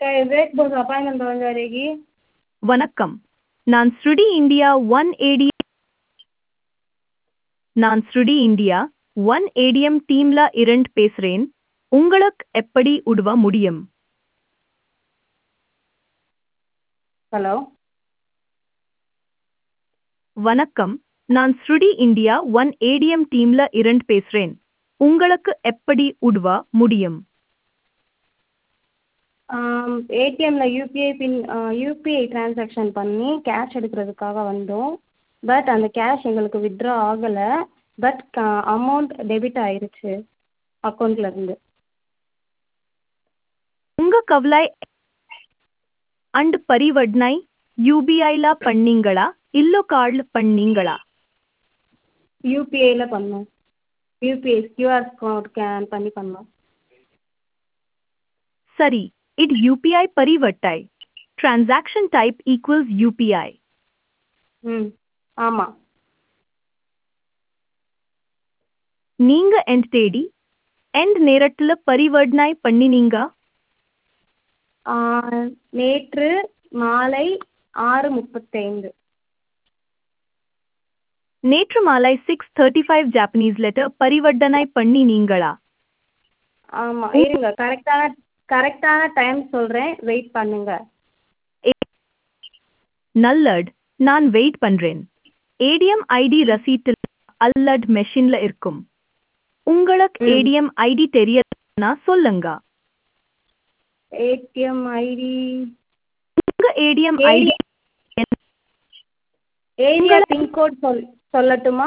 Break बहुत appointment हो जाएगी வணக்கம் நான் ஸ்ருடி இந்தியா ஒன் ஏடி நான் ஸ்ருடி இந்தியா ஒன் ஏடிஎம் டீம்ல இருந்து பேசுறேன் உங்களுக்கு எப்படி உதவ முடியும் हेलो வணக்கம் நான் ஸ்ருடி இந்தியா ஒன் ஏடிஎம் டீம்ல இருந்து பேசுறேன் உங்களுக்கு எப்படி உதவ முடியும் ஏடிஎம்ல யூபிஐ பின் யூபிஐ டிரான்சாக்ஷன் பண்ணி கேஷ் எடுக்கிறதுக்காக வந்தோம் பட் அந்த கேஷ் எங்களுக்கு வித்ட்ரா ஆகலை பட் அமௌண்ட் டெபிட் ஆயிருச்சு அக்கௌண்ட்லேருந்து உங்க கவலை அண்ட் பரிவர்த்தனை யூபிஐல பண்ணீங்களா இல்லோ கார்டில் பண்ணீங்களா யூபிஐயில் பண்ணோம் யூபிஐ கியூஆர் கோட் ஸ்கேன் பண்ணி பண்ணோம் சரி இது யூபிஐ பரிவர்த்தை டிரான்சாக்ஷன் டைப் ஈக்குவல்ஸ் யூபிஐ ம் ஆமாம் நீங்க எண்ட் தேடி எண்ட் நேரத்துல பரிவர்த்தனை பண்ணினீங்க நேற்று மாலை ஆறு முப்பத்தைந்து நேற்று மாலை six thirty five Japanese letter பரிவர்த்தனை பண்ணினீங்களா ஆமாம் இருங்க கரெக்டான கரெக்டான டைம் சொல்கிறேன் வெயிட் பண்ணுங்க நல்லட் நான் வெயிட் பண்றேன் ஏடிஎம் ஐடி ரசீட்டில் அல்லட் மெஷின்ல இருக்கும் உங்களுக்கு ம். ஏடிஎம் ஐடி தெரியலனா சொல்லுங்க ஏடிஎம் ஐடி உங்க ஏடிஎம் ஐடி ஏரியா பின்கோட் சொல் சொல்லட்டுமா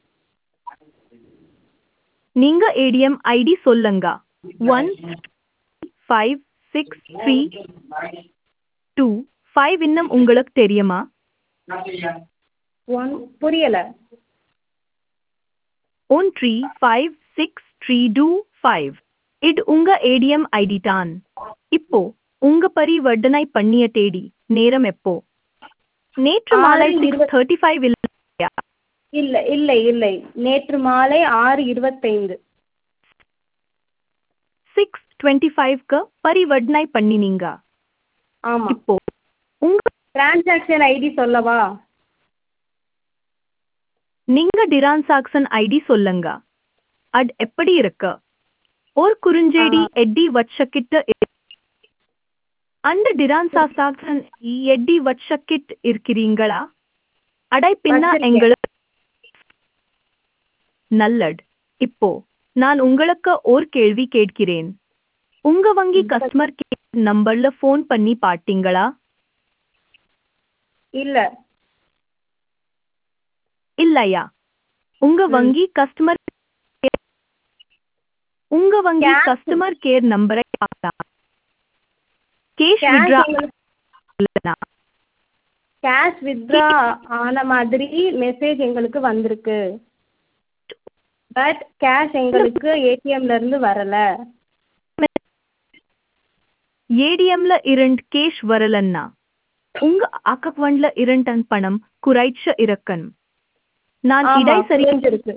நீங்க ஏடிஎம் ஐடி சொல்லுங்க one five six three two five இன்னும் உங்களுக்கு தெரியுமா ஒன் புரியலை one three five six three two five இது உங்க ஏடிஎம் ஐடி தான் இப்போ உங்க பரிவர்த்தனை பண்ணிய தேடி நேரம் எப்போ நேற்று மாலை ஆறு சிக்ஸ் இருபது- தேர்ட்டி ஃபைவ் இல்லையா இல்லை இல்லை இல்லை நேற்று மாலை ஆறு இருபத்தைந்து சிக்ஸ் டுவெண்ட்டி ஃபைவ்க்கு பரிவர்த்தனை பண்ணினீங்க ஆமாம் இப்போ உங்க டிரான்சாக்ஷன் ஐடி சொல்லவா நீங்க டிரான்சாக்சன் ஐடி சொல்லுங்க அது எப்படி இருக்கு ஒரு குறுஞ்செய்தி எட்டி வச்சக்கிட்டு இரு- அந்த டிரான்சாக்சன் எட்டி வச்சக்கிட்டு இருக்கிறீங்களா அடை பின்ன வச்சிருக்கேன். எங்களுக்கு நல்லட் இப்போ நான் உங்களுக்கு ஒரு கேள்வி கேட்கிறேன் உங்க வங்கி கஸ்டமர் கேர் நம்பர்ல ஃபோன் பண்ணி பாத்தீங்களா இல்லை இல்லையா உங்க ம். வங்கி கஸ்டமர் உங்க வங்கி Cash- கஸ்டமர் கேர் நம்பரை பார்க்கலாம் கேஷ் கேஷ் வித்ரா எங்களுக்கு கேஷ் வித்ட்ரா ஆன மாதிரி மெசேஜ் எங்களுக்கு வந்திருக்கு பட் கேஷ் எங்களுக்கு ஏடிஎம்ல இருந்து வரல ஏடிஎம்ல இரண்டு கேஷ் வரலன்னா உங்க அக்கவுண்ட்ல இரண்டு பணம் குறைச்ச இருக்கணும் நான் ஆமா, இடை சரி புரிஞ்சிருக்கு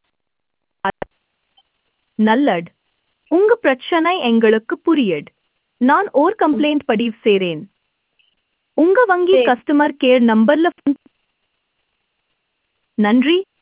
நல்லட் உங்க பிரச்சனை எங்களுக்கு புரியட் நான் ஓர் கம்ப்ளைண்ட் பதிவு செய்றேன் உங்க வங்கி சரி. கஸ்டமர் கேர் நம்பர்ல phone- நன்றி